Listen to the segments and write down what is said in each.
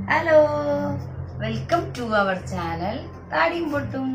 Hello welcome to our channel താടിയും പൊട്ടും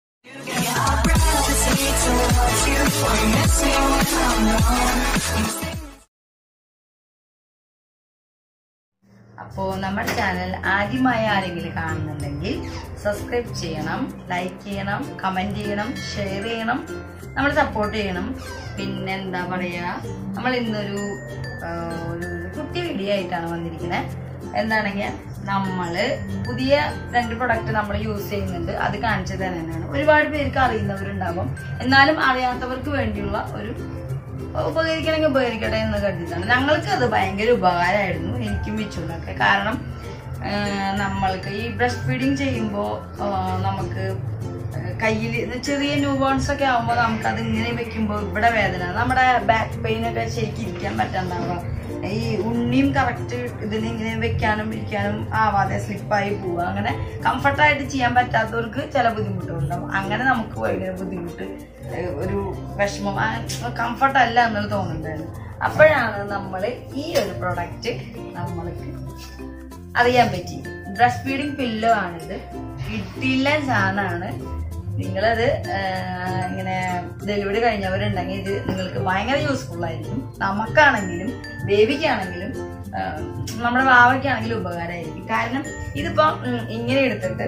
അപ്പോൾ നമ്മുടെ ചാനൽ ആദ്യമായി ആരെങ്കിലും കാണുന്നുണ്ടെങ്കിൽ സബ്സ്ക്രൈബ് ചെയ്യണം ലൈക്ക് ചെയ്യണം കമൻറ്റ് ചെയ്യണം ഷെയർ ചെയ്യണം നമ്മൾ സപ്പോർട്ട് ചെയ്യണം പിന്നെ എന്താ പറയുക നമ്മൾ ഇന്നൊരു ആ, ഒരു കുട്ടി വീഡിയോ ആയിട്ടാണ് വന്നിരിക്കുന്നത് എന്താണെങ്കിൽ നമ്മൾ പുതിയ രണ്ട് പ്രൊഡക്റ്റ് നമ്മൾ യൂസ് ചെയ്യുന്നുണ്ട് അത് കാണിച്ചു തരാനാണ് ഒരുപാട് പേർക്ക് അറിയുന്നവരുണ്ടാകും എന്നാലും അറിയാത്തവർക്ക് വേണ്ടിയുള്ള ഒരു ഉപകരിക്കണമെങ്കിൽ ഉപകരിക്കട്ടെ എന്ന് കരുതിയിട്ടാണ് ഞങ്ങൾക്ക് അത് ഭയങ്കര ഉപകാരമായിരുന്നു എനിക്കും വെച്ചുള്ളൊക്കെ കാരണം ആ, നമ്മൾക്ക് ഈ ബ്രസ്റ്റ് ഫീഡിങ് ചെയ്യുമ്പോൾ നമുക്ക് കയ്യിൽ ചെറിയ ന്യൂ ബോൺസ് ഒക്കെ ആകുമ്പോൾ നമുക്ക് അത് ഇങ്ങനെ വെക്കുമ്പോൾ ഇവിടെ വേദന നമ്മുടെ ബാക്ക് പെയിൻ ഒക്കെ ശരിക്കും ഇരിക്കാൻ പറ്റാണ്ടാവുക ഈ ഉണ്ണിയും കറക്റ്റ് ഇതിന് ഇങ്ങനെ വെക്കാനും ഇരിക്കാനും ആവാതെ സ്ലിപ്പായി പോവുക അങ്ങനെ കംഫർട്ടായിട്ട് ചെയ്യാൻ പറ്റാത്തവർക്ക് ചില ബുദ്ധിമുട്ടുണ്ടാവും അങ്ങനെ നമുക്ക് ഭയങ്കര ബുദ്ധിമുട്ട് ഏഹ് ഒരു വിഷമം കംഫർട്ട് അല്ല എന്നുള്ളത് തോന്നുന്നുണ്ടായിരുന്നു അപ്പോഴാണ് നമ്മൾ ഈ ഒരു പ്രൊഡക്റ്റ് നമ്മൾക്ക് അറിയാൻ പറ്റി ബ്രസ്റ്റ് ഫീഡിങ് പില്ലോ ആണിത് കിട്ടില്ല സാധനമാണ് നിങ്ങളത് ആഹ്, ഇങ്ങനെ ഡെലിവറി കഴിഞ്ഞവരുണ്ടെങ്കിൽ ഇത് നിങ്ങൾക്ക് ഭയങ്കര യൂസ്ഫുൾ ആയിരിക്കും നമുക്കാണെങ്കിലും ബേബിക്കാണെങ്കിലും ആഹ്, നമ്മുടെ വാവയ്ക്കാണെങ്കിലും ഉപകാരമായിരിക്കും കാരണം ഇതിപ്പോ ഉം, ഇങ്ങനെ എടുത്തിട്ട്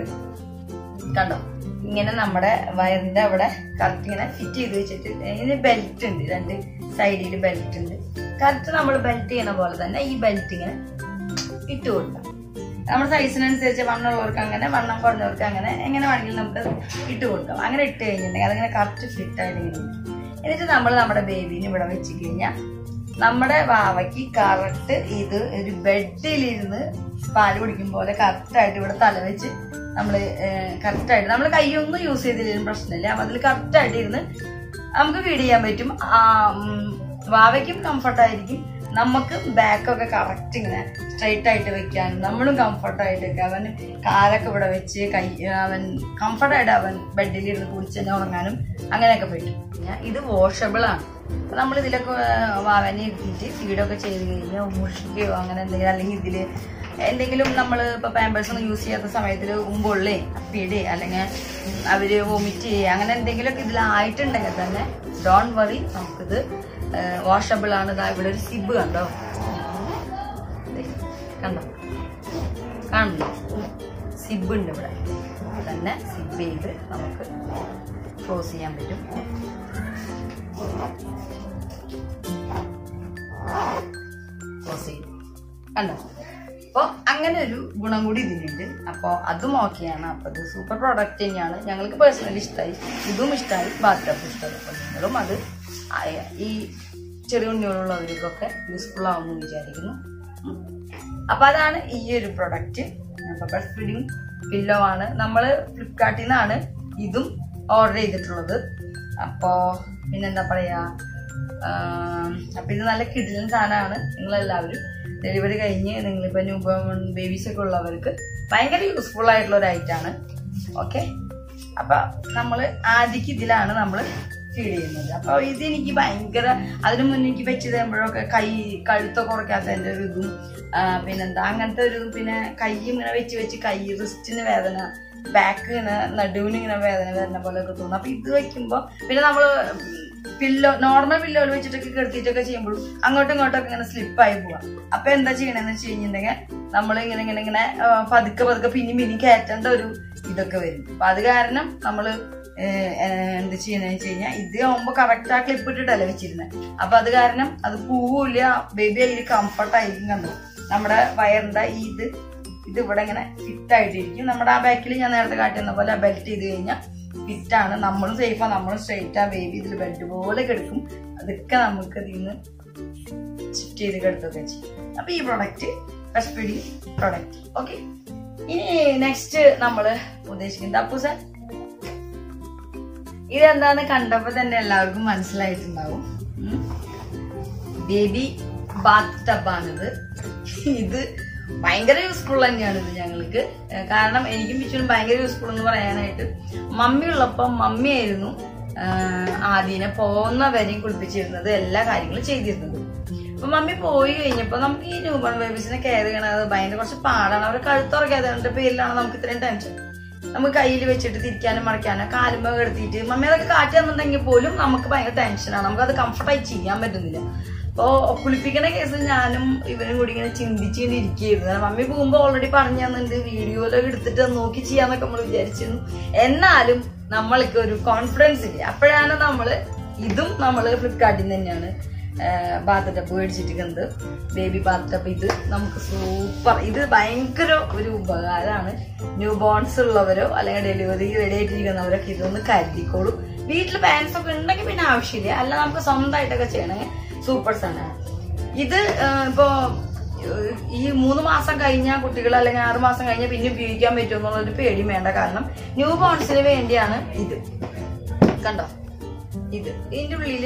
കണ്ടോ ഇങ്ങനെ നമ്മുടെ വയറിന്റെ അവിടെ കറക്റ്റ് ഇങ്ങനെ ഫിറ്റ് ചെയ്ത് വെച്ചിട്ട് ഇതിന് ബെൽറ്റ് ഉണ്ട് രണ്ട് സൈഡിൽ ബെൽറ്റ് ഉണ്ട് കറക്റ്റ് നമ്മൾ ബെൽറ്റ് ചെയ്യുന്ന പോലെ തന്നെ ഈ ബെൽറ്റ് ഇങ്ങനെ ഇട്ട് കൊടുക്കാം നമ്മുടെ സൈസിനനുസരിച്ച് വണ്ണമുള്ളവർക്ക് അങ്ങനെ വണ്ണം കുറഞ്ഞവർക്ക് അങ്ങനെ എങ്ങനെ വേണമെങ്കിലും നമുക്ക് ഇട്ട് കൊടുക്കാം അങ്ങനെ ഇട്ട് കഴിഞ്ഞിട്ടുണ്ടെങ്കിൽ അതിങ്ങനെ കറക്റ്റ് ഫിറ്റ് ആയിട്ട് ഇങ്ങനെ ഇരിക്കും. എന്നിട്ട് നമ്മൾ നമ്മുടെ ബേബീനെ ഇവിടെ വെച്ച് കഴിഞ്ഞാൽ നമ്മുടെ വാവയ്ക്ക് കറക്റ്റ് ഇത് ഒരു ബെഡിലിരുന്ന് പാല് കുടിക്കും പോലെ കറക്റ്റ് ആയിട്ട് ഇവിടെ തല വെച്ച് നമ്മൾ കറക്റ്റ് ആയിട്ട് നമ്മൾ കൈയൊന്നും യൂസ് ചെയ്തില്ലെങ്കിലും പ്രശ്നമില്ല അപ്പൊ അതിൽ കറക്റ്റ് ആയിട്ട് ഇരുന്ന് നമുക്ക് ഫീഡ് ചെയ്യാൻ പറ്റും ആ, ഉം, വാവയ്ക്കും കംഫർട്ടായിരിക്കും നമുക്ക് ബാക്കൊക്കെ കറക്റ്റ് ഇങ്ങനെ സ്ട്രൈറ്റ് ആയിട്ട് വെക്കാനും നമ്മളും കംഫർട്ടായിട്ട് വെക്കാം അവൻ കാലൊക്കെ ഇവിടെ വെച്ച് കൈ അവൻ കംഫർട്ടായിട്ട് അവൻ ബെഡിൽ ഇരുന്ന് കുടിച്ച് തന്നെ ഉറങ്ങാനും അങ്ങനെയൊക്കെ പറ്റും പിന്നെ ഇത് വാഷബിൾ ആണ് അപ്പൊ നമ്മൾ ഇതിലൊക്കെ വാവനെ ഇരുത്തിയിട്ട് ഫീഡൊക്കെ ചെയ്ത് കഴിഞ്ഞാൽ മുഷിക്കുകയോ അങ്ങനെ എന്തെങ്കിലും അല്ലെങ്കിൽ ഇതില് എന്തെങ്കിലും നമ്മൾ ഇപ്പൊ പാമ്പേഴ്സ് ഒന്നും യൂസ് ചെയ്യാത്ത സമയത്തിൽ ഉമ്പൊള്ളേ ഫീഡ് അല്ലെങ്കിൽ അവര് വോമിറ്റ് ചെയ്യുക അങ്ങനെ എന്തെങ്കിലുമൊക്കെ ഇതിലായിട്ടുണ്ടെങ്കിൽ തന്നെ ഡോൺ വറി നമുക്കിത് വാഷബിൾ ആണ് ഇതാ ഇവിടെ ഒരു സിബ് കണ്ടോ ദേ, കണ്ടോ കാണുന്നു സിബ് ഉണ്ട് ഇവിടെ തന്നെ സിബ് ചെയ്ത് നമുക്ക് ക്ലോസ് ചെയ്യാൻ പറ്റും ക്ലോസ് ചെയ്തു കണ്ടോ അപ്പോൾ അങ്ങനെ ഒരു ഗുണം കൂടി ഇതിനുണ്ട് അപ്പോൾ അതും ഓക്കെയാണ് അപ്പോൾ ഇത് സൂപ്പർ പ്രോഡക്റ്റ് തന്നെയാണ് ഞങ്ങൾക്ക് പേഴ്സണലി ഇഷ്ടമായി ഇതും ഇഷ്ടമായി ബാത്ടബും ഇഷ്ടമായി അപ്പോൾ നിങ്ങളും അത് ആ- ഈ ചെറിയ ഉണ്ണികളുള്ളവർക്കൊക്കെ യൂസ്ഫുൾ ആവുമെന്ന് വിചാരിക്കുന്നു ഉം. അപ്പോൾ അതാണ് ഈ ഒരു പ്രൊഡക്റ്റ് അപ്പോൾ ബ്രസ്റ്റ് ഫീഡിങ് പില്ലോ ആണ് നമ്മൾ ഫ്ലിപ്കാർട്ടിൽ നിന്നാണ് ഇതും ഓർഡർ ചെയ്തിട്ടുള്ളത് അപ്പോൾ പിന്നെന്താ പറയാ ആം, അപ്പൊ ഇത് നല്ല കിടിലൻ സാധനമാണ് നിങ്ങളെല്ലാവരും ഡെലിവറി കഴിഞ്ഞ് നിങ്ങളിപ്പോ ന്യൂ ബോൺ ബേബീസ് ഒക്കെ ഉള്ളവർക്ക് ഭയങ്കര യൂസ്ഫുൾ ആയിട്ടുള്ള ഒരു ഐറ്റാണ് ഓക്കെ അപ്പൊ നമ്മള് ആദ്യക്ക് ഇതിലാണ് നമ്മൾ ഫീഡ് ചെയ്യുന്നത് അപ്പൊ ഇത് എനിക്ക് ഭയങ്കര അതിനു മുന്നേ എനിക്ക് വെച്ച് തരുമ്പോഴൊക്കെ കൈ കഴുത്തൊക്കെ കുറയ്ക്കാത്തതിന്റെ ഒരു ഇതും ആ, പിന്നെന്താ അങ്ങനത്തെ ഒരു പിന്നെ കൈ ഇങ്ങനെ വെച്ച് വെച്ച് കൈ റിസ്റ്റിന് വേദന ബാക്ക് ഇങ്ങനെ നടുവിന് ഇങ്ങനെ വേദന വരുന്ന പോലെ ഒക്കെ തോന്നും അപ്പൊ ഇത് വെക്കുമ്പോ പിന്നെ നമ്മള് പില്ലോ നോർമൽ പില്ലോയിൽ വെച്ചിട്ടൊക്കെ കിടത്തിയിട്ടൊക്കെ ചെയ്യുമ്പോഴും അങ്ങോട്ടും ഇങ്ങോട്ടൊക്കെ ഇങ്ങനെ സ്ലിപ്പായി പോവാം അപ്പൊ എന്താ ചെയ്യണമെന്ന് വെച്ച് കഴിഞ്ഞിട്ടുണ്ടെങ്കിൽ നമ്മൾ ഇങ്ങനെ ഇങ്ങനെ ഇങ്ങനെ ആ, പതുക്കെ പതുക്കെ പിന്നെയും പിന്നെയും കയറ്റേണ്ട ഒരു ഇതൊക്കെ വരും അപ്പൊ അത് കാരണം നമ്മള് ഏഹ്, ഏഹ്, എന്ത് ചെയ്യണമെന്ന് വെച്ച് കഴിഞ്ഞാൽ ഇത് ആവുമ്പോ കറക്റ്റ് ആ ക്ലിപ്പ് ഇട്ടിട്ടല്ല വെച്ചിരുന്നത് അപ്പൊ അത് കാരണം അത് പോവില്ല ബേബി അതിൽ കംഫർട്ട് ആയിരിക്കും കണ്ടു നമ്മുടെ വയറിന്റെ ഈ ഇത് ഇത് ഇവിടെ ഇങ്ങനെ ഫിറ്റ് ആയിട്ടിരിക്കും നമ്മുടെ ആ ബാക്കിൽ ഞാൻ നേരത്തെ കാട്ടിയെന്ന പോലെ ബെൽറ്റ് ചെയ്ത് കഴിഞ്ഞാൽ ഫിറ്റ് ആണ് നമ്മളും സേഫാ നമ്മളും സ്ട്രെയിറ്റ് ആ ബേബി ഇതിൽ ബെൽറ്റ് പോലെ കിടക്കും അതൊക്കെ നമുക്ക് ഇതിൽ നിന്ന് ഷിഫ്റ്റ് ചെയ്ത് കിടത്തൊക്കെ ചെയ്യും അപ്പൊ ഈ product breast feeding product okay ഇനി നെക്സ്റ്റ് നമ്മള് ഉദ്ദേശിക്കുന്നത് അപ്പു സാർ ഇതെന്താന്ന് കണ്ടപ്പോ തന്നെ എല്ലാവർക്കും മനസ്സിലായിട്ടുണ്ടാവും ബേബി ബാത്ത് ടബാണിത് ഇത് ഭയങ്കര യൂസ്ഫുൾ തന്നെയാണ് ഇത് ഞങ്ങൾക്ക് ഏഹ് കാരണം എനിക്കും പിച്ചുനും ഭയങ്കര യൂസ്ഫുൾ എന്ന് പറയാനായിട്ട് മമ്മി ഉള്ളപ്പം മമ്മി ആയിരുന്നു ആദ്യനെ പോകുന്ന വരെയും കുളിപ്പിച്ചിരുന്നത് എല്ലാ കാര്യങ്ങളും ചെയ്തിരുന്നത് അപ്പൊ മമ്മി പോയി കഴിഞ്ഞപ്പോ നമുക്ക് ഈ ന്യൂ ബോൺ ബേബീസിനെ കെയർ ചെയ്യണത് ഭയങ്കര കുറച്ച് പാടാണ് അവർ കഴുത്തുറക്കാത്തതിന്റെ പേരിലാണ് നമുക്ക് ഇത്രയും ടെൻഷൻ നമുക്ക് കയ്യിൽ വെച്ചിട്ട് തിരിക്കാനും മറിക്കാനും കാലുമ്പോ കിടത്തിയിട്ട് മമ്മി അതൊക്കെ കാട്ടി തന്നിട്ടുണ്ടെങ്കിൽ പോലും നമുക്ക് ഭയങ്കര ടെൻഷനാണ് നമുക്ക് അത് കംഫർട്ടായി ചെയ്യാൻ പറ്റുന്നില്ല അപ്പോ കുളിപ്പിക്കണ കേസ് ഞാനും ഇവനും കൂടി ഇങ്ങനെ ചിന്തിച്ചുകൊണ്ട് ഇരിക്കുകയായിരുന്നു കാരണം മമ്മി പോകുമ്പോ ഓൾറെഡി പറഞ്ഞു തന്നിട്ടുണ്ട് വീഡിയോയിലൊക്കെ എടുത്തിട്ട് അത് നോക്കി ചെയ്യാന്നൊക്കെ നമ്മൾ വിചാരിച്ചിരുന്നു എന്നാലും നമ്മൾക്ക് ഒരു കോൺഫിഡൻസ് ഇല്ല അപ്പോഴാണ് നമ്മള് ഇതും നമ്മള് ഫ്ലിപ്കാർട്ടിൽ നിന്ന് തന്നെയാണ് ബാത്ത് ടപ്പ് മേടിച്ചിരിക്കുന്നത് ബേബി ബാത്ത് ടപ്പ് ഇത് നമുക്ക് സൂപ്പർ ഇത് ഭയങ്കര ഒരു ഉപകാരമാണ് ന്യൂ ബോൺസ് ഉള്ളവരോ അല്ലെങ്കിൽ ഡെലിവറി റെഡി ആയിട്ടിരിക്കുന്നവരൊക്കെ ഇതൊന്ന് കരുതിക്കോളും വീട്ടിൽ പാൻസ് ഒക്കെ ഉണ്ടെങ്കിൽ പിന്നെ ആവശ്യമില്ല അല്ല നമുക്ക് സ്വന്തമായിട്ടൊക്കെ ചെയ്യണമെങ്കിൽ സൂപ്പർ സാധനമാണ് ഇത് ആ, ഇപ്പോ ഏഹ്, ഈ മൂന്ന് മാസം കഴിഞ്ഞ കുട്ടികൾ അല്ലെങ്കിൽ ആറ് മാസം കഴിഞ്ഞാൽ പിന്നെ ഉപയോഗിക്കാൻ പറ്റുമോ എന്നുള്ളൊരു പേടിയും വേണ്ട കാരണം ന്യൂ ബോൺസിന് വേണ്ടിയാണ് ഇത് കണ്ടോ ഇത് ഇതിന്റെ ഉള്ളില്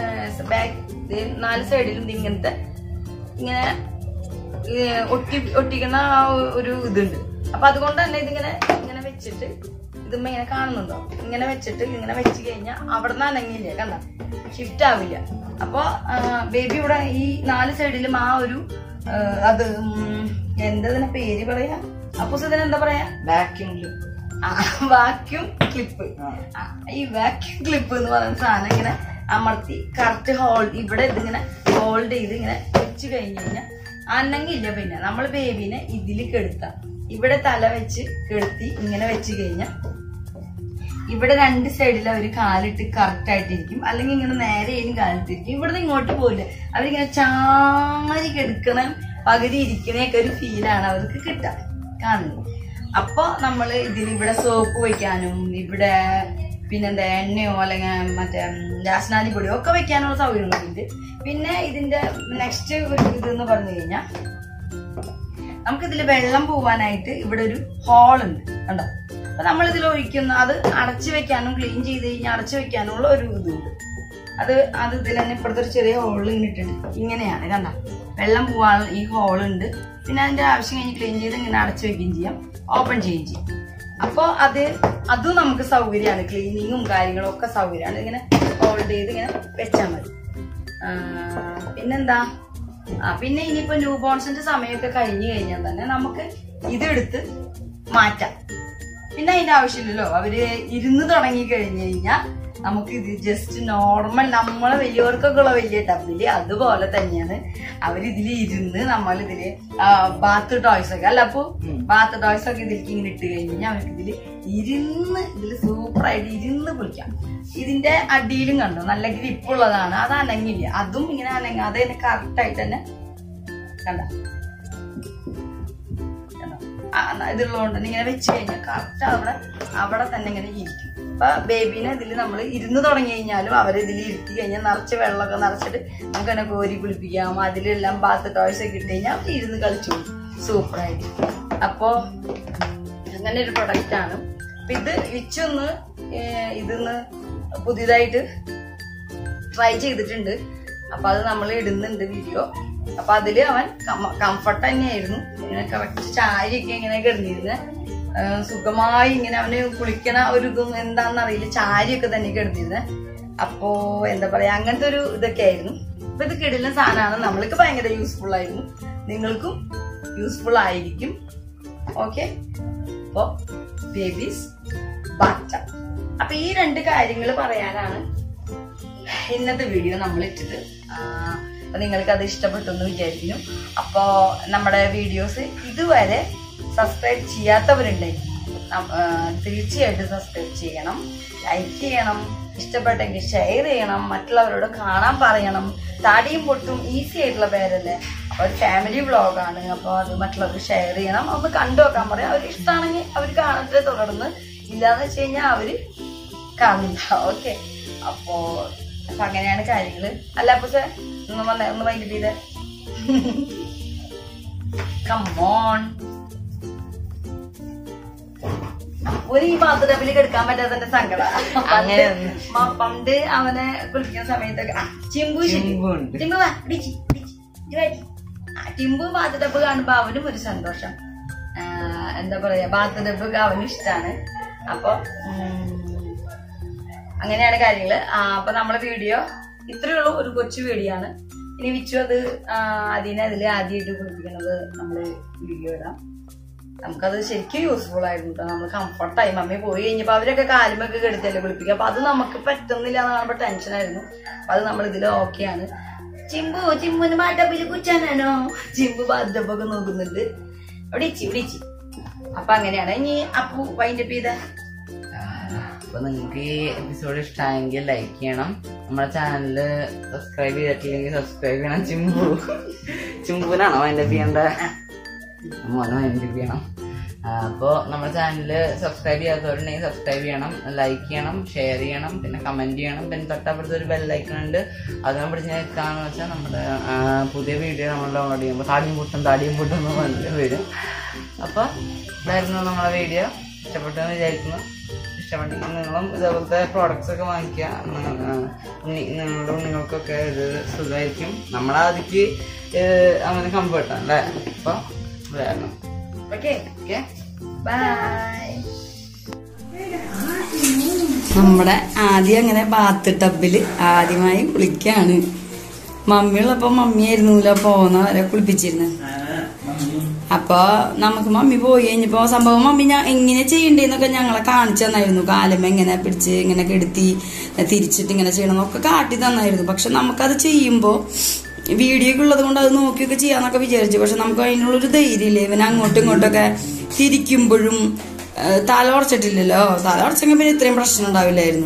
ബാക്ക് നാല് സൈഡിലും ഇത് ഇങ്ങനത്തെ ഇങ്ങനെ ഏഹ്, ഒട്ടി ഒട്ടിക്കുന്ന ആ ഒരു ഇതുണ്ട് അപ്പൊ അതുകൊണ്ട് തന്നെ ഇതിങ്ങനെ ഇങ്ങനെ വെച്ചിട്ട് ഇതുമ്മ ഇങ്ങനെ കാണുന്നുണ്ടോ ഇങ്ങനെ വെച്ചിട്ട് ഇങ്ങനെ വെച്ച് കഴിഞ്ഞാൽ അവിടെ നിന്ന് അനങ്ങില്ല കണ്ട ഷിഫ്റ്റ് ആവില്ല അപ്പൊ ബേബി ഇവിടെ ഈ നാല് സൈഡിലും ആ ഒരു ആ, അത് ഉം, എന്താ ഇതിന്റെ പേര് പറയാ അപ്പൊ ഇതിന് എന്താ പറയാ വാക്യൂമില് വാക്യൂം ക്ലിപ്പ് ഈ വാക്യൂം ക്ലിപ്പ് എന്ന് പറയുന്ന സാധനം ഇങ്ങനെ അമർത്തി കറക്റ്റ് ഹോൾഡ് ഇവിടെ ഇതിങ്ങനെ ഹോൾഡ് ചെയ്ത് ഇങ്ങനെ വെച്ച് കഴിഞ്ഞ് കഴിഞ്ഞാൽ അനങ്ങില്ല പിന്നെ നമ്മൾ ബേബീനെ ഇതിൽ കെടുത്താം ഇവിടെ തല വെച്ച് കെടുത്തി ഇങ്ങനെ വെച്ച് കഴിഞ്ഞാൽ ഇവിടെ രണ്ട് സൈഡിൽ അവർ കാലിട്ട് കറക്റ്റ് ആയിട്ടിരിക്കും അല്ലെങ്കിൽ ഇങ്ങനെ നേരെ ആയിരിക്കും കാലിട്ടിരിക്കും ഇവിടുന്ന് ഇങ്ങോട്ട് പോകില്ല അവരിങ്ങനെ ചാരി കിടക്കണ പകുതി ഇരിക്കണയൊക്കെ ഒരു ഫീലാണ് അവർക്ക് കിട്ടുക കാണുന്നത് അപ്പൊ നമ്മൾ ഇതിൽ ഇവിടെ സോപ്പ് വെക്കാനും ഇവിടെ പിന്നെന്താ എണ്ണയോ അല്ലെങ്കിൽ മറ്റേ രാസനാദി പൊടിയോ ഒക്കെ വെക്കാനുള്ള സൗകര്യങ്ങളുണ്ട് പിന്നെ ഇതിന്റെ നെക്സ്റ്റ് ഒരു ഇതെന്ന് പറഞ്ഞു കഴിഞ്ഞാൽ നമുക്ക് ഇതിൽ വെള്ളം പോവാനായിട്ട് ഇവിടെ ഒരു ഹോൾ ഉണ്ട് കണ്ടോ അപ്പൊ നമ്മൾ ഇതിൽ ഒഴിക്കുന്ന അത് അടച്ചു വെക്കാനും ക്ലീൻ ചെയ്ത് കഴിഞ്ഞാൽ അടച്ചു വെക്കാനുള്ള ഒരു ഇതുണ്ട് അത് അത് ഇതിൽ തന്നെ ഇപ്പുറത്തെ ഒരു ചെറിയ ഹോൾ ഇട്ടിട്ടുണ്ട് ഇങ്ങനെയാണ് കണ്ട വെള്ളം പോവാൻ ഈ ഹോൾ ഉണ്ട് പിന്നെ അതിന്റെ ആവശ്യം കഴിഞ്ഞ് ക്ലീൻ ചെയ്ത് ഇങ്ങനെ അടച്ചു വെക്കുകയും ചെയ്യാം ഓപ്പൺ ചെയ്യുകയും ചെയ്യാം അപ്പോൾ അത് അതും നമുക്ക് സൗകര്യമാണ് ക്ലീനിങ്ങും കാര്യങ്ങളും ഒക്കെ സൗകര്യമാണ് ഇങ്ങനെ ഹോൾഡ് ചെയ്ത് ഇങ്ങനെ വെച്ചാൽ മതി ആ, പിന്നെന്താ ആ പിന്നെ ഇനിയിപ്പോ ന്യൂ ബോൺസിന്റെ സമയമൊക്കെ കഴിഞ്ഞു കഴിഞ്ഞാൽ തന്നെ നമുക്ക് ഇതെടുത്ത് മാറ്റാം പിന്നെ അതിന്റെ ആവശ്യമില്ലല്ലോ അവര് ഇരുന്ന് തുടങ്ങി കഴിഞ്ഞു കഴിഞ്ഞാൽ നമുക്ക് ഇത് ജസ്റ്റ് നോർമൽ നമ്മളെ വലിയവർക്കൊക്കെ ഉള്ള വലിയ ടബില് അതുപോലെ തന്നെയാണ് അവരിതിൽ ഇരുന്ന് നമ്മളിതില് ബാത്ത് ടോയ്സ് ഒക്കെ അല്ല അപ്പൊ ബാത്ത് ടോയ്സ് ഒക്കെ ഇതിലേക്ക് ഇങ്ങനെ ഇട്ട് കഴിഞ്ഞാൽ അവർക്ക് ഇതില് ഇരുന്ന് ഇതിൽ സൂപ്പറായിട്ട് ഇരുന്ന് കുളിക്കാം ഇതിന്റെ അടിയിലും കണ്ടോ നല്ല ഗ്രിപ്പുള്ളതാണ് അത് അനങ്ങില്ല അതും ഇങ്ങനെ അനങ്ങാതെ തന്നെ കറക്റ്റ് ആയിട്ട് തന്നെ കണ്ട ഇതുള്ളതുകൊണ്ട് തന്നെ ഇങ്ങനെ വെച്ച് കഴിഞ്ഞാൽ കറക്റ്റ് അവിടെ അവിടെ തന്നെ ഇങ്ങനെ ഇരിക്കും അപ്പൊ ബേബീനെ ഇതിൽ നമ്മൾ ഇരുന്ന് തുടങ്ങി കഴിഞ്ഞാലും അവരെ ഇതിൽ ഇരുത്തി കഴിഞ്ഞാൽ നിറച്ച് വെള്ളമൊക്കെ നിറച്ചിട്ട് നമുക്ക് തന്നെ കോരി കുളിപ്പിക്കാം അതിലെല്ലാം ബാത്ത് ടോയ്സ് ഒക്കെ ഇട്ട് കഴിഞ്ഞാൽ അവർ ഇരുന്ന് കളിച്ചു സൂപ്പറായിട്ട് അപ്പോ അങ്ങനെ ഒരു പ്രൊഡക്റ്റ് ആണ് അപ്പൊ ഇത് വിച്ചൊന്ന് ഏഹ് ഇതിന്ന് പുതിയതായിട്ട് ട്രൈ ചെയ്തിട്ടുണ്ട് അപ്പൊ അത് നമ്മൾ ഇടുന്നുണ്ട് വീഡിയോ അപ്പൊ അതില് അവൻ കംഫർട്ട് തന്നെയായിരുന്നു ഇങ്ങനെ കറക്റ്റ് ചാരിയൊക്കെ ഇങ്ങനെ കിടന്നിരുന്ന് ആ, സുഖമായി ഇങ്ങനെ അവന് കുളിക്കണ ഒരു ഇതും എന്താണെന്ന് അറിയില്ല ചാരിയൊക്കെ തന്നെ കിടന്നിരുന്നത് അപ്പോ എന്താ പറയാ അങ്ങനത്തെ ഒരു ഇതൊക്കെ ആയിരുന്നു അപ്പൊ ഇത് കിടലുന്ന സാധനമാണ് നമ്മൾക്ക് ഭയങ്കര യൂസ്ഫുൾ ആയിരുന്നു നിങ്ങൾക്കും യൂസ്ഫുൾ ആയിരിക്കും ഓക്കെ അപ്പോ ബേബീസ് ബാറ്റ അപ്പൊ ഈ രണ്ട് കാര്യങ്ങൾ പറയാനാണ് ഇന്നത്തെ വീഡിയോ നമ്മൾ ഇട്ടത് ആ, അപ്പൊ നിങ്ങൾക്ക് അത് ഇഷ്ടപ്പെട്ടു എന്ന് വിചാരിക്കുന്നു അപ്പോ നമ്മുടെ വീഡിയോസ് ഇതുവരെ സബ്സ്ക്രൈബ് ചെയ്യാത്തവരുണ്ടെങ്കിൽ നം- ആ, തീർച്ചയായിട്ടും സബ്സ്ക്രൈബ് ചെയ്യണം ലൈക്ക് ചെയ്യണം ഇഷ്ടപ്പെട്ടെങ്കിൽ ഷെയർ ചെയ്യണം മറ്റുള്ളവരോട് കാണാൻ പറയണം താടിയും പൊട്ടും ഈസി ആയിട്ടുള്ള പേരല്ലേ അപ്പൊ ഒരു ഫാമിലി വ്ളോഗാണ് അപ്പോൾ അത് മറ്റുള്ളവർക്ക് ഷെയർ ചെയ്യണം ഒന്ന് കണ്ടു നോക്കാൻ പറയാം അവർ ഇഷ്ടമാണെങ്കിൽ അവർ കാണട്ടെ തുടർന്ന് ഇല്ലാന്ന് വെച്ച് കഴിഞ്ഞാൽ അവര് കാണില്ല ഓക്കെ അപ്പോ അപ്പൊ അങ്ങനെയാണ് കാര്യങ്ങള് അല്ല അപ്പൊ സെ ഒന്ന് വന്നേ ഒന്ന് വൈകിട്ട് ചെയ്തേ കമ്മോൺ ഒരു ഈ ബാത്റൂമിൽ കിടക്കാൻ പറ്റാത്തതിന്റെ സങ്കട അങ്ങനെയൊന്നും. പണ്ട് അവനെ കുളിക്കുന്ന സമയത്തൊക്കെ ആ, ചിമ്പു ശരി ചിമ്പുണ്ട്. ടിമ്പു വാ ഇടിച്ച് ഇടിച്ച് ഇത് വാടി. ആ, ടിമ്പു ബാത്ത് ടബ് കാണുമ്പോ അവനും ഒരു സന്തോഷം ആ, എന്താ പറയാ ബാത്ത് ടബ് അവനും ഇഷ്ടാണ് അപ്പൊ ഉം, അങ്ങനെയാണ് കാര്യങ്ങള് ആ, അപ്പൊ നമ്മളെ വീഡിയോ ഇത്രയേ ഉള്ളൂ ഒരു കൊച്ചു വീഡിയോ ആണ് ഇനി വിച്ചു അത് ആ, അതിനെ അതിൽ ആദ്യമായിട്ട് കുളിപ്പിക്കുന്നത് നമ്മള് വീഡിയോ ഇടാം നമുക്കത് ശരിക്കും യൂസ്ഫുൾ ആയിരുന്നു കേട്ടോ നമ്മൾ കംഫർട്ടായി മമ്മി പോയി കഴിഞ്ഞപ്പോ അവരൊക്കെ കാലുമൊക്കെ കെടുത്തല്ലേ കുളിപ്പിക്കുക അപ്പൊ അത് നമുക്ക് പറ്റുന്നില്ല എന്ന് കാണുമ്പോ ടെൻഷനായിരുന്നു അപ്പൊ അത് നമ്മൾ ഇതിൽ ഓക്കെയാണ് ചിമ്പു ചിമ്പുന് മാറ്റപ്പില് കുച്ചാനാണോ ചിമ്പു ബാധ്യപ്പൊക്കെ നോക്കുന്നുണ്ട് അവിടെ ഇച്ചി ഇവിടെ ഇച്ചി അപ്പൊ അങ്ങനെയാണ് ഇനി അപ്പു വൈൻഡപ്പ് ചെയ്ത അപ്പൊ നിങ്ങൾക്ക് ഈ എപ്പിസോഡ് ഇഷ്ടമായെങ്കിൽ ലൈക്ക് ചെയ്യണം നമ്മുടെ ചാനല് സബ്സ്ക്രൈബ് ചെയ്തിട്ടില്ലെങ്കിൽ സബ്സ്ക്രൈബ് ചെയ്യണം ചിമ്പു ചിമ്പുനാണോ അതിന്റെ ചെയ്യേണ്ട മോനെ അതിന്റെ ചെയ്യണം അപ്പോൾ നമ്മുടെ ചാനൽ സബ്സ്ക്രൈബ് ചെയ്യാത്തവരുണ്ടെങ്കിൽ സബ്സ്ക്രൈബ് ചെയ്യണം ലൈക്ക് ചെയ്യണം ഷെയർ ചെയ്യണം പിന്നെ കമന്റ് ചെയ്യണം പിന്നെ തൊട്ടപ്പുറത്ത് ഒരു ബെല്ലൈക്കൺ ഉണ്ട് അതിനെ പിടിച്ച് നിൽക്കാന്ന് വെച്ചാൽ നമ്മുടെ ആ, പുതിയ വീഡിയോ നമ്മൾ ഡൗൺലോഡ് ചെയ്യുമ്പോൾ താടിയും പൊട്ടും താടിയും പൊട്ടും എന്ന് പറഞ്ഞിട്ട് വരും അപ്പോൾ ഇതായിരുന്നു നമ്മുടെ വീഡിയോ ഇഷ്ടപ്പെട്ടെന്ന് വിചാരിക്കുന്നു ഇഷ്ടപ്പെട്ടെങ്കിൽ നിങ്ങളും ഇതേപോലത്തെ പ്രോഡക്റ്റ്സ് ഒക്കെ വാങ്ങിക്കുക നി- ആ, ഉണ്ണി- നിങ്ങളുടെ ഉണ്ണികൾക്കൊക്കെ ഇത് സുഖമായിരിക്കും നമ്മളാദ്യക്ക് അങ്ങനെ കംഫർട്ടാണ് അല്ലേ അപ്പോൾ ഇതായിരുന്നു ഓക്കെ ഓക്കെ ബൈ നമ്മുടെ ആദ്യം അങ്ങനെ ബാത്ത് ടബില് ആദ്യമായി കുളിക്കാണ് മമ്മിയുള്ളപ്പോ മമ്മിയായിരുന്നില്ല പോകുന്നവരെ കുളിപ്പിച്ചിരുന്നത് അപ്പൊ നമുക്ക് മമ്മി പോയി കഴിഞ്ഞപ്പോ സംഭവം മമ്മി ഞാൻ എങ്ങനെ ചെയ്യണ്ടേന്നൊക്കെ ഞങ്ങളെ കാണിച്ചു തന്നായിരുന്നു കാലം എങ്ങനെ പിടിച്ച് ഇങ്ങനെ കെടുത്തി തിരിച്ചിട്ട് ഇങ്ങനെ ചെയ്യണം എന്നൊക്കെ കാട്ടി തന്നായിരുന്നു പക്ഷെ നമുക്കത് ചെയ്യുമ്പോ വീഡിയോ ഒക്കെ ഉള്ളത് കൊണ്ട് അത് നോക്കിയൊക്കെ ചെയ്യാന്നൊക്കെ വിചാരിച്ചു പക്ഷെ നമുക്ക് അതിനുള്ളൊരു ധൈര്യമില്ലേ ഇവൻ അങ്ങോട്ടും ഇങ്ങോട്ടൊക്കെ തിരിക്കുമ്പോഴും ഏഹ്, തല ഉറച്ചിട്ടില്ലല്ലോ തല ഉറച്ചെങ്കിൽ പിന്നെ ഇത്രയും പ്രശ്നം ഉണ്ടാവില്ലായിരുന്നു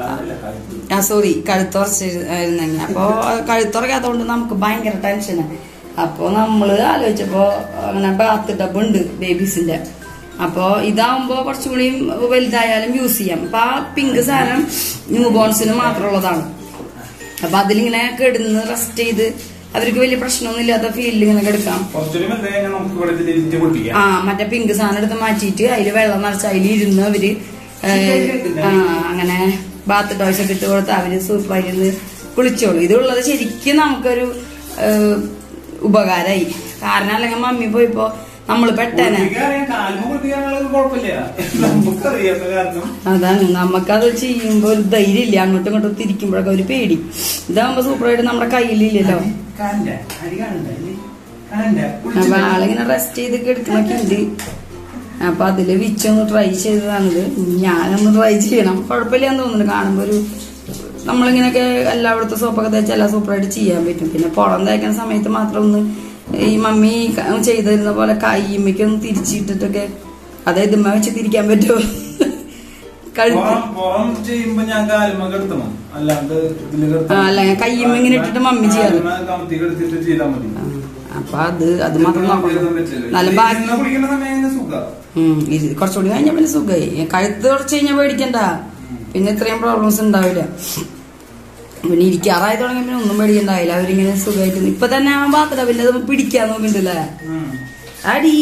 ആ സോറി കഴുത്തുറച്ചിരുന്നെങ്കിൽ അപ്പോ കഴുത്തുറക്കാത്തതുകൊണ്ട് നമുക്ക് ഭയങ്കര ടെൻഷനാണ് അപ്പോ നമ്മള് ആലോചിച്ചപ്പോ അങ്ങനെ ബാത്ത് ടബ് ഉണ്ട് ബേബീസിന്റെ അപ്പോ ഇതാവുമ്പോ കുറച്ചും കൂടി വലുതായാലും യൂസ് ചെയ്യാം അപ്പൊ ആ പിങ്ക് സാധനം ന്യൂ ബോൺസിന് മാത്രമുള്ളതാണ് അപ്പൊ അതിലിങ്ങനെ കിടന്ന് റെസ്റ്റ് ചെയ്ത് അവർക്ക് വലിയ പ്രശ്നമൊന്നും ഇല്ലാത്ത ഫീൽഡിൽ ഇങ്ങനെ കിടക്കാം കുറച്ചുകൂടി വലുതായി കഴിഞ്ഞാൽ നമുക്ക് ഇവിടെ ഇതിൽ ഇരുത്തി പൊട്ടിക്കാം ആ മറ്റേ പിങ്ക് സാധനം എടുത്ത് മാറ്റിയിട്ട് അതിൽ വെള്ളം നിറച്ച് അതിൽ ഇരുന്ന് അവര് ഏഹ്, ആ അങ്ങനെ ബാത്ത് ടോയ്സ് ഒക്കെ ഇട്ട് കൊടുത്ത് അവര് സൂപ്പായിരുന്ന് കുളിച്ചോളൂ ഇതുള്ളത് ശരിക്കും നമുക്കൊരു ഏഹ്, ഉപകാരായി കാരണം അല്ലെങ്കിൽ മമ്മി പോയിപ്പോ നമ്മള് പെട്ടെന്ന് അറിയാം കാൽമ പൊട്ടിക്കാനുള്ളത് കുഴപ്പമില്ല നമുക്കറിയാത്ത കാരണം അതാണ് നമുക്കത് ചെയ്യുമ്പോ ഒരു ധൈര്യമില്ല അങ്ങോട്ടും ഇങ്ങോട്ടും തിരിക്കുമ്പോഴൊക്കെ ഒരു പേടി ഇതാകുമ്പോ സൂപ്പറായിട്ട് നമ്മുടെ കയ്യിലില്ലല്ലോ കാണണ്ട അരി കാണണ്ട ഇല്ലേ? കാണണ്ട അപ്പൊ ആളിങ്ങനെ റെസ്റ്റ് ചെയ്ത് കിടക്കണൊക്കെ ഉണ്ട് അപ്പൊ അതില് വിച്ചൊന്ന് ട്രൈ ചെയ്തതാണിത് ഞാനൊന്ന് ട്രൈ ചെയ്യണം കുഴപ്പമില്ലാന്ന് തോന്നുന്നു കാണുമ്പോ ഒരു നമ്മളിങ്ങനെയൊക്കെ എല്ലായിടത്തും സോപ്പൊക്കെ തേച്ച് എല്ലാം സൂപ്പറായിട്ട് ചെയ്യാൻ പറ്റും പിന്നെ പുറം തേക്കുന്ന സമയത്ത് മാത്രം ഒന്ന് ഈ മമ്മി ക- ചെയ്തിരുന്ന പോലെ കയ്യമ്മയ്ക്ക് ഒന്ന് തിരിച്ചിട്ടിട്ടൊക്കെ അതായത് ഇമ്മ വെച്ച് തിരിക്കാൻ പറ്റുമോ കഴുത്ത് പുറം പുറം ചെയ്യുമ്പോ ഞാൻ കാൽമ കെടുത്തണം അല്ലാണ്ട് ഇതില് ആ, കെടുത്തണം അല്ല കയ്യമ്മ ഇങ്ങനെ ഇട്ടിട്ട് മമ്മി ചെയ്യാറ് കാലുമ്മ കമത്തി കെടുത്തിട്ട് ചെയ്താൽ മതി ആ, അപ്പൊ അത് അത് മാത്രം നോക്കണം നല്ല ബാക്കി ഇരുന്ന് കുളിക്കുന്ന സമയം സുഖം ഉം, ഇത് കുറച്ചുകൂടി കഴിഞ്ഞാൽ പിന്നെ സുഖമായി കഴുത്ത് കുറച്ച് കഴിഞ്ഞാൽ പേടിക്കണ്ട പിന്നെ ഇത്രയും പ്രോബ്ലംസ് ഉണ്ടാവില്ല പിന്നെ ഇരിക്കാറായി തുടങ്ങി പിന്നെ ഒന്നും പേടിക്കണ്ടായില്ല അവരിങ്ങനെ സുഖമായിട്ട് ഇപ്പൊ തന്നെ അവൻ പാത്തില്ല പിന്നെ അത് പിടിക്കാൻ നോക്കണ്ടല്ലേ അടി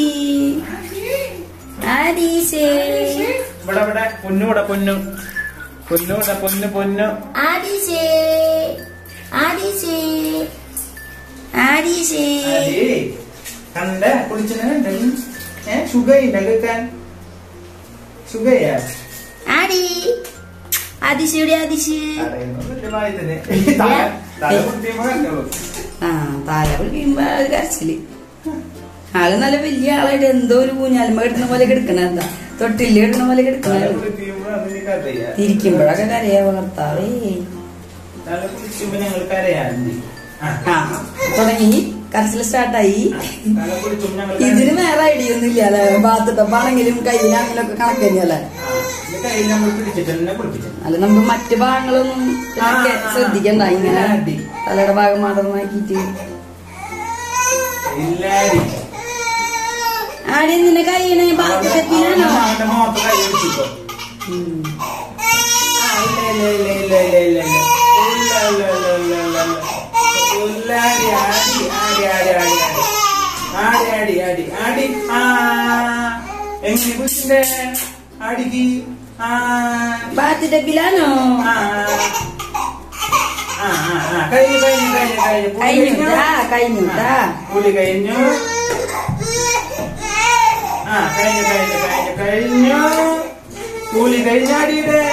അടീശേ ഇവിടെ ഇവിടെ പൊന്നു ഇവിടെ പൊന്നു പൊന്നു ഇവിടെ പൊന്നു പൊന്നു അടീശേ അടീശേ അടീശേ അതെ കണ്ട കുളിച്ചിട്ടുണ്ട് ഏ സുഖയില്ല കേൾക്കാൻ സുഖയാ അടി അതിശയുടെ അതിശ് ആ താഴെ വിളിക്കുമ്പോ അത് കരച്ചില് ആള് നല്ല വലിയ ആളായിട്ട് എന്തോ ഒരു ഊഞ്ഞാലുമ്പ കിടക്കുന്ന പോലെ കിടക്കണ എന്താ തൊട്ടില് കിടക്കുന്ന പോലെ കിടക്കണ തിരിക്കുമ്പോഴൊക്കെ കരയാ ഭർത്താവേ ഞങ്ങൾ കരയാറുണ്ട് ആ തുടങ്ങി കരച്ചിൽ സ്റ്റാർട്ടായി ഇതിന് വേറെ ഐഡിയ ഒന്നും ഇല്ല അല്ലെ ബാത്ത് ടപ്പാണെങ്കിലും കയ്യിലാണെങ്കിലൊക്കെ കണക്ക് തന്നെയല്ലേ കയ്യിൽ നമ്മൾ പിടിച്ചിട്ട് തന്നെ കുളിപ്പിച്ചു അല്ല നമുക്ക് മറ്റു ഭാഗങ്ങളൊന്നും ഇതിനൊക്കെ ശ്രദ്ധിക്കണ്ട ഇങ്ങനെ തലയുടെ ഭാഗം മാത്രം നോക്കിയിട്ട് ഇല്ലാടി ആടി നിന്നെ കഴിയണേ ബാത്ത് ടപ്പിലാണോ അവന്റെ മുഖത്ത് കൈ പിടിച്ചിട്ടോ ഉം. ആ, ഇല്ല, ഇല്ല, ഇല്ല, ഇല്ല, ഇല്ല, ഇല്ല, ഇല്ല. ഇല്ല, ഇല്ല, ഇല്ല, ഇല്ല, ഇല്ല, ഇല്ല. ഉള്ളാടി, ആടി, ആടി, ആടി, ആടി, ആടി. ആടി, ആടി, ആടി, ആടി. ആ. എങ്ങനെ കുച്ചിന്റെ ആടിക്ക് ആ ബാത്ത് ടപ്പിലാണോ ആ ആ, ആ, ആ. കഴിഞ്ഞു കഴിഞ്ഞു കഴിഞ്ഞു കഴിഞ്ഞു പുളി കഴിഞ്ഞുട്ടാ കഴിഞ്ഞുട്ടാ പുളി കഴിഞ്ഞു ആ കഴിഞ്ഞു കഴിഞ്ഞു കഴിഞ്ഞു കഴിഞ്ഞു പുളി കഴിഞ്ഞാടിയുടെ